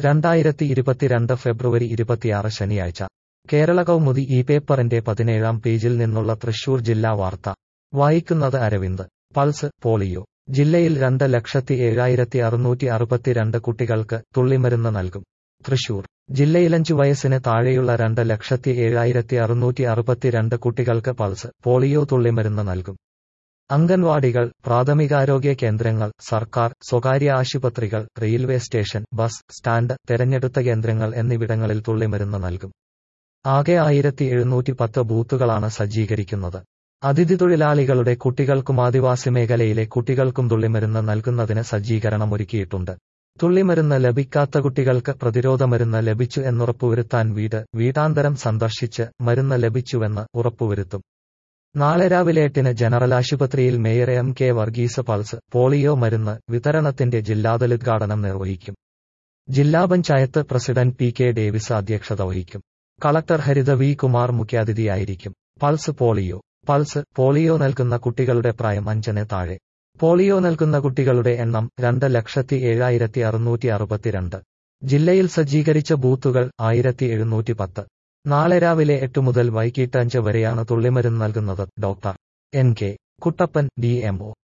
രണ്ടായിരത്തി ഇരുപത്തിരണ്ട് ഫെബ്രുവരി ഇരുപത്തിയാറ് ശനിയാഴ്ച കേരള കൗമുദി ഈ പേപ്പറിന്റെ പതിനേഴാം പേജിൽ നിന്നുള്ള തൃശൂർ ജില്ലാ വാർത്ത വായിക്കുന്നത് അരവിന്ദ് പൾസ് പോളിയോ ജില്ലയിൽ രണ്ട് ലക്ഷത്തി ഏഴായിരത്തി അറുന്നൂറ്റി അറുപത്തിരണ്ട് കുട്ടികൾക്ക് തുള്ളിമരുന്ന് നൽകും തൃശൂർ ജില്ലയിലഞ്ചു വയസ്സിന് താഴെയുള്ള രണ്ട് ലക്ഷത്തി ഏഴായിരത്തി അറുന്നൂറ്റി അറുപത്തിരണ്ട് കുട്ടികൾക്ക് പൾസ് പോളിയോ തുള്ളിമരുന്ന് നൽകും അംഗൻവാടികൾ പ്രാഥമികാരോഗ്യ കേന്ദ്രങ്ങൾ സർക്കാർ സ്വകാര്യ ആശുപത്രികൾ റെയിൽവേ സ്റ്റേഷൻ ബസ് സ്റ്റാൻഡ് തെരഞ്ഞെടുത്ത കേന്ദ്രങ്ങൾ എന്നിവിടങ്ങളിൽ തുള്ളിമരുന്ന് നൽകും ആകെ ആയിരത്തി എഴുന്നൂറ്റി പത്ത് ബൂത്തുകളാണ് സജ്ജീകരിക്കുന്നത് അതിഥി തൊഴിലാളികളുടെ കുട്ടികൾക്കും ആദിവാസി മേഖലയിലെ കുട്ടികൾക്കും തുള്ളിമരുന്ന് നൽകുന്നതിന് സജ്ജീകരണമൊരുക്കിയിട്ടുണ്ട് തുള്ളിമരുന്ന് ലഭിക്കാത്ത കുട്ടികൾക്ക് പ്രതിരോധ മരുന്ന് ലഭിച്ചു എന്നുറപ്പുവരുത്താൻ വീട് വീടാന്തരം സന്ദർശിച്ച് മരുന്ന് ലഭിച്ചുവെന്ന് ഉറപ്പുവരുത്തും നാളെ രാവിലെ എട്ടിന് ജനറൽ ആശുപത്രിയിൽ mayor M K Varghese pulse polio മരുന്ന് വിതരണത്തിന്റെ ജില്ലാതലുദ്ഘാടനം നിർവഹിക്കും ജില്ലാ panchayat president P K Davis അധ്യക്ഷത വഹിക്കും കളക്ടർ ഹരിത വി കുമാർ മുഖ്യാതിഥിയായിരിക്കും പൾസ് പോളിയോ പൾസ് പോളിയോ നൽകുന്ന കുട്ടികളുടെ പ്രായം അഞ്ചിന് താഴെ പോളിയോ നൽകുന്ന കുട്ടികളുടെ എണ്ണം രണ്ട് ലക്ഷത്തി ഏഴായിരത്തി അറുന്നൂറ്റി അറുപത്തിരണ്ട് ജില്ലയിൽ സജ്ജീകരിച്ച ബൂത്തുകൾ ആയിരത്തി എഴുന്നൂറ്റി പത്ത് നാളെ രാവിലെ എട്ട് മുതൽ വൈകിട്ട് അഞ്ച് വരെയാണ് തുള്ളിമരുന്ന് നൽകുന്നത് doctor N K Kuttappan D MO